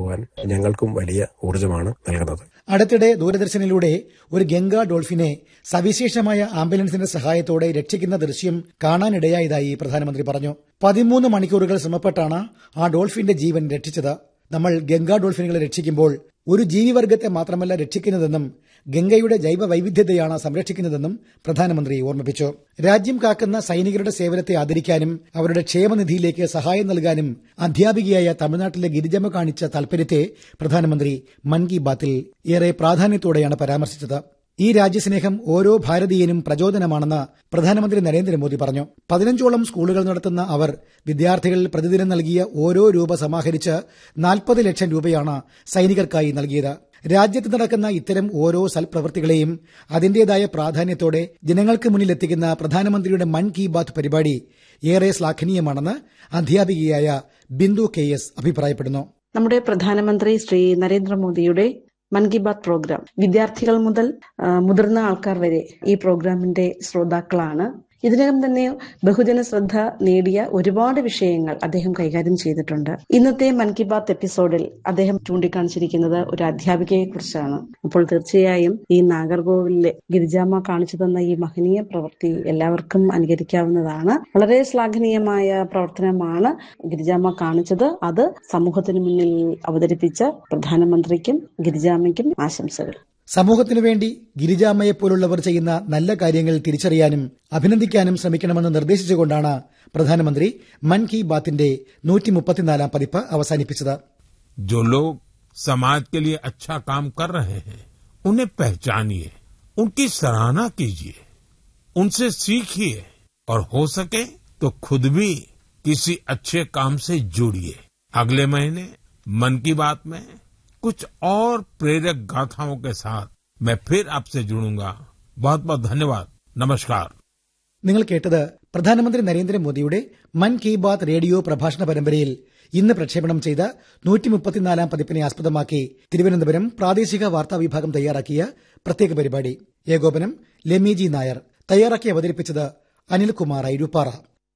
പോകാൻ ഞങ്ങൾക്കും വലിയ ഊർജ്ജമാണ് നൽകുന്നത് അടുത്തിടെ ദൂരദർശനിലൂടെ ഒരു ഗംഗാ ഡോൾഫിനെ സവിശേഷമായ ആംബുലൻസിന്റെ സഹായത്തോടെ രക്ഷിക്കുന്ന ദൃശ്യം കാണാനിടയായതായി പ്രധാനമന്ത്രി പറഞ്ഞു പതിമൂന്ന് മണിക്കൂറുകൾ ശ്രമപ്പെട്ടാണ് ആ ഡോൾഫിന്റെ ജീവൻ രക്ഷിച്ചത് നമ്മൾ ഗംഗാ ഡോൾഫിനുകളെ രക്ഷിക്കുമ്പോൾ ഒരു ജീവിവർഗത്തെ മാത്രമല്ല രക്ഷിക്കുന്നതെന്നും ഗംഗയുടെ ജൈവ വൈവിധ്യതയാണ് സംരക്ഷിക്കുന്നതെന്നും പ്രധാനമന്ത്രി ഓർമ്മിപ്പിച്ചു രാജ്യം കാക്കുന്ന സൈനികരുടെ സേവനത്തെ ആദരിക്കാനും അവരുടെ ക്ഷേമനിധിയിലേക്ക് സഹായം നൽകാനും അധ്യാപികയായ തമിഴ്നാട്ടിലെ ഗിരിജമ്മ കാണിച്ച താൽപര്യത്തെ പ്രധാനമന്ത്രി മൻ കി ബാത്തിൽ ഏറെ പ്രാധാന്യത്തോടെയാണ് പരാമർശിച്ചത് ഈ രാജ്യസ്നേഹം ഓരോ ഭാരതീയനും പ്രചോദനമാണെന്ന് പ്രധാനമന്ത്രി നരേന്ദ്രമോദി പറഞ്ഞു പതിനഞ്ചോളം സ്കൂളുകൾ നടത്തുന്ന അവർ വിദ്യാർത്ഥികൾ പ്രതിദിനം നൽകിയ ഓരോ രൂപ സമാഹരിച്ച് നാൽപ്പത് ലക്ഷം രൂപയാണ് സൈനികർക്കായി നൽകിയത് രാജ്യത്ത് നടക്കുന്ന ഇത്തരം ഓരോ സൽപ്രവൃത്തികളെയും അതിന്റേതായ പ്രാധാന്യത്തോടെ ജനങ്ങൾക്ക് മുന്നിൽ എത്തിക്കുന്ന പ്രധാനമന്ത്രിയുടെ മൻ കി ബാത്ത് പരിപാടി ഏറെ ശ്ലാഘനീയമാണെന്ന് അധ്യാപികയായ ബിന്ദു കെ എസ് അഭിപ്രായപ്പെടുന്നു നമ്മുടെ പ്രധാനമന്ത്രി ശ്രീ നരേന്ദ്രമോദിയുടെ മൻ കി ബാത് പ്രോഗ്രാം വിദ്യാർത്ഥികൾ മുതൽ മുതിർന്ന ആൾക്കാർ വരെ ഈ പ്രോഗ്രാമിന്റെ ശ്രോതാക്കളാണ് ഇതിനകം തന്നെ ബഹുജന ശ്രദ്ധ നേടിയ ഒരുപാട് വിഷയങ്ങൾ അദ്ദേഹം കൈകാര്യം ചെയ്തിട്ടുണ്ട് ഇന്നത്തെ മൻ കി ബാത്ത് എപ്പിസോഡിൽ അദ്ദേഹം ചൂണ്ടിക്കാണിച്ചിരിക്കുന്നത് ഒരു അധ്യാപികയെ കുറിച്ചാണ് അപ്പോൾ തീർച്ചയായും ഈ നാഗർകോവിലിലെ ഗിരിജാമ്മ കാണിച്ചു തന്ന ഈ മഹനീയ പ്രവൃത്തി എല്ലാവർക്കും അനുകരിക്കാവുന്നതാണ് വളരെ ശ്ലാഘനീയമായ പ്രവർത്തനമാണ് ഗിരിജാമ്മ കാണിച്ചത് അത് സമൂഹത്തിന് മുന്നിൽ അവതരിപ്പിച്ച പ്രധാനമന്ത്രിക്കും ഗിരിജാമ്മയ്ക്കും ആശംസകൾ സമൂഹത്തിനു വേണ്ടി ഗിരിജാമ്മയെപ്പോലുള്ളവർ ചെയ്യുന്ന നല്ല കാര്യങ്ങൾ തിരിച്ചറിയാനും അഭിനന്ദിക്കാനും ശ്രമിക്കണമെന്ന് നിർദ്ദേശിച്ചുകൊണ്ടാണ് പ്രധാനമന്ത്രി മൻ കി ബാത്തിന്റെ നൂറ്റിമുപ്പത്തിനാലാം പതിപ്പ് അവസാനിപ്പിച്ചത് जो लोग समाज के लिए अच्छा काम कर रहे हैं उन्हें पहचानिए उनकी सराहना कीजिए उनसे सीखिए और हो सके तो खुद भी किसी अच्छे काम से जुड़िए अगले महीने मन की बात में कुछ और प्रेरक गाथाओं के साथ मैं फिर आपसे जुड़ूंगा बहुत बहुत धन्यवाद नमस्कार നിങ്ങൾ കേട്ടത് പ്രധാനമന്ത്രി നരേന്ദ്രമോദിയുടെ മൻ കി ബാത്ത് റേഡിയോ പ്രഭാഷണ പരമ്പരയിൽ ഇന്ന് പ്രക്ഷേപണം ചെയ്ത നൂറ്റിമുപ്പത്തിനാലാം പതിപ്പിനെ ആസ്പദമാക്കി തിരുവനന്തപുരം പ്രാദേശിക വാർത്താ വിഭാഗം തയ്യാറാക്കിയ പ്രത്യേക പരിപാടി ഏകോപനം ലെമിജി നായർ തയ്യാറാക്കി അവതരിപ്പിച്ചത് അനിൽകുമാർ ഐരുപ്പാറ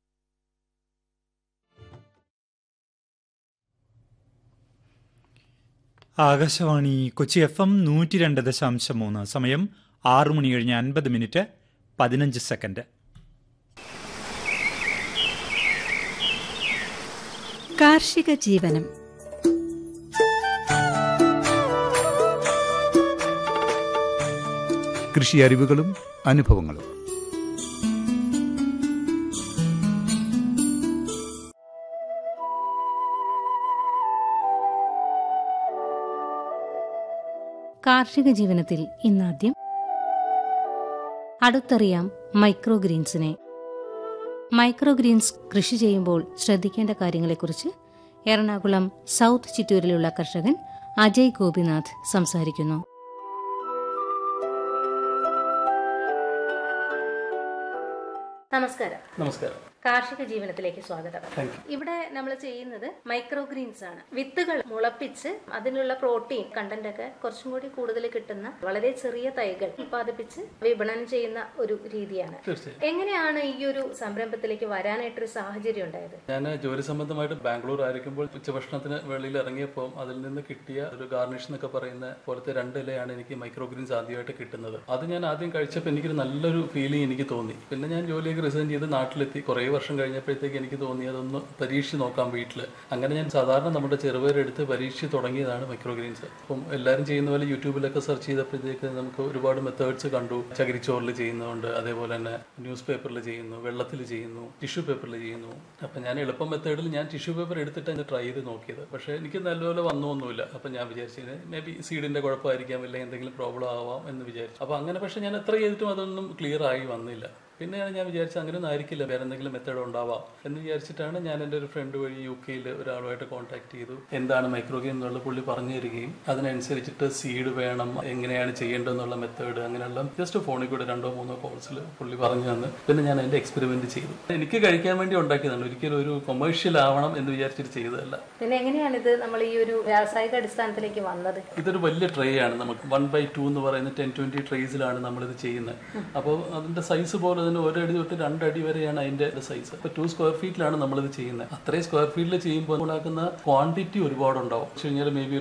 ആകാശവാണി കൊച്ചി എഫ് എം നൂറ്റി രണ്ട് ദശാംശം മൂന്ന് സമയം ആറു മണി കഴിഞ്ഞ് അൻപത് മിനിറ്റ് പതിനഞ്ച് സെക്കൻഡ് കാർഷിക ജീവനം കൃഷി അറിവുകളും അനുഭവങ്ങളും കാർഷിക ജീവനത്തിൽ ഇന്നാദ്യം അടുത്തറിയാം മൈക്രോ ഗ്രീൻസിനെ മൈക്രോ ഗ്രീൻസ് കൃഷി ചെയ്യുമ്പോൾ ശ്രദ്ധിക്കേണ്ട കാര്യങ്ങളെക്കുറിച്ച് എറണാകുളം സൗത്ത് ചിറ്റൂരിലുള്ള കർഷകൻ അജയ് ഗോപിനാഥ് സംസാരിക്കുന്നു നമസ്കാരം നമസ്കാരം കാർഷിക ജീവനത്തിലേക്ക് സ്വാഗതം ഇവിടെ നമ്മൾ ചെയ്യുന്നത് മൈക്രോ ഗ്രീൻസ് ആണ് വിത്തുകൾ മുളപ്പിച്ച് അതിനുള്ള പ്രോട്ടീൻ കണ്ടന്റ് ഒക്കെ കുറച്ചും കൂടി കൂടുതൽ കിട്ടുന്ന വളരെ ചെറിയ തൈകൾ ഉൽപ്പാദിപ്പിച്ച് വിപണനം ചെയ്യുന്ന ഒരു രീതിയാണ് തീർച്ചയായും എങ്ങനെയാണ് ഈ ഒരു സംരംഭത്തിലേക്ക് വരാനായിട്ടൊരു സാഹചര്യം ഉണ്ടായത് ഞാൻ ജോലി സംബന്ധമായിട്ട് ബാംഗ്ലൂർ ആയിരിക്കുമ്പോൾ ഉച്ചഭക്ഷണത്തിന് വെളിയിൽ ഇറങ്ങിയപ്പോൾ അതിൽ നിന്ന് കിട്ടിയ ഒരു ഗാർണിഷ് എന്നൊക്കെ പറയുന്ന പോലത്തെ രണ്ട് ഇലയാണ് എനിക്ക് മൈക്രോ ഗ്രീൻസ് ആദ്യമായിട്ട് കിട്ടുന്നത് അത് ഞാൻ ആദ്യം കഴിച്ചപ്പോൾ എനിക്കൊരു നല്ലൊരു ഫീലിംഗ് എനിക്ക് തോന്നി പിന്നെ ഞാൻ ജോലിയൊക്കെ റിസൈൻ ചെയ്ത് നാട്ടിലെത്തി കുറേ വർഷം കഴിഞ്ഞപ്പോഴത്തേക്ക് എനിക്ക് തോന്നി അതൊന്ന് പരീക്ഷിച്ച് നോക്കാം വീട്ടിൽ അങ്ങനെ ഞാൻ സാധാരണ നമ്മുടെ ചെറുപയരെടുത്ത് പരീക്ഷിച്ച് തുടങ്ങിയതാണ് മൈക്രോ ഗ്രീൻസ് അപ്പം എല്ലാവരും ചെയ്യുന്ന പോലെ യൂട്യൂബിലൊക്കെ സെർച്ച് ചെയ്തപ്പോഴത്തേക്ക് നമുക്ക് ഒരുപാട് മെത്തേഡ്സ് കണ്ടു ചകിരിച്ചോറിൽ ചെയ്യുന്നുണ്ട് അതേപോലെ തന്നെ ന്യൂസ് പേപ്പറിൽ ചെയ്യുന്നു വെള്ളത്തിൽ ചെയ്യുന്നു ടിഷ്യൂ പേപ്പറിൽ ചെയ്യുന്നു അപ്പം ഞാൻ എളുപ്പം മെത്തേഡിൽ ഞാൻ ടിഷ്യൂ പേപ്പർ എടുത്തിട്ട് അതിന് ട്രൈ ചെയ്ത് നോക്കിയത് പക്ഷേ എനിക്ക് നല്ലപോലെ വന്നൊന്നുമില്ല അപ്പം ഞാൻ വിചാരിച്ചത് മേ ബി സീഡിൻ്റെ കുഴപ്പമായിരിക്കാം അല്ലെങ്കിൽ എന്തെങ്കിലും പ്രോബ്ലം ആവാം എന്ന് വിചാരിച്ചു അപ്പോൾ അങ്ങനെ പക്ഷേ ഞാൻ എത്ര ചെയ്തിട്ടും അതൊന്നും ക്ലിയർ ആയി വന്നില്ല പിന്നെയാണ് ഞാൻ വിചാരിച്ചത് അങ്ങനെയൊന്നും ആയിരിക്കില്ല വേറെ എന്തെങ്കിലും മെത്തേഡ് ഉണ്ടാവാം എന്ന് വിചാരിച്ചിട്ടാണ് ഞാൻ എൻ്റെ ഒരു ഫ്രണ്ട് വഴി യു കെയിൽ ഒരാളുമായിട്ട് കോൺടാക്ട് ചെയ്തു എന്താണ് മൈക്രോഗെയിം എന്നുള്ള പുള്ളി പറഞ്ഞു തരികയും അതിനനുസരിച്ചിട്ട് സീഡ് വേണം എങ്ങനെയാണ് ചെയ്യേണ്ടതെന്നുള്ള മെത്തേഡ് അങ്ങനെയുള്ള ജസ്റ്റ് ഫോണിൽ കൂടെ രണ്ടോ മൂന്നോ കോഴ്സിൽ പുള്ളി പറഞ്ഞു തന്ന് പിന്നെ ഞാൻ എൻ്റെ എക്സ്പെരിമെന്റ് ചെയ്തു എനിക്ക് കഴിക്കാൻ വേണ്ടി ഉണ്ടാക്കിയതാണ് ഒരിക്കലും ഒരു കൊമേഴ്ഷ്യൽ ആവണം എന്ന് വിചാരിച്ചിട്ട് ചെയ്തതല്ല പിന്നെ എങ്ങനെയാണ് ഇത് നമ്മൾ ഈ ഒരു വ്യാവസായിക അടിസ്ഥാനത്തിലേക്ക് വന്നത് ഇതൊരു വലിയ ട്രേ ആണ് നമുക്ക് വൺ ബൈ ടു എന്ന് പറയുന്ന ടെൻ ട്വന്റി ട്രേസിലാണ് നമ്മളിത് ചെയ്യുന്നത് അപ്പോൾ അതിന്റെ സൈസ് പോലെ തന്നെ ഒരടി തൊട്ട് രണ്ടടി വരെയാണ് അതിന്റെ സൈസ് അപ്പോൾ ടു സ്ക്വയർ ഫീറ്റിലാണ് നമ്മളിത് ചെയ്യുന്നത് അത്രയും സ്ക്വയർ ഫീറ്റിൽ ചെയ്യുമ്പോൾ ഉണ്ടാക്കുന്ന ക്വാണ്ടിറ്റി ഒരുപാടുണ്ടാവും വെച്ച് കഴിഞ്ഞാൽ മേ ബി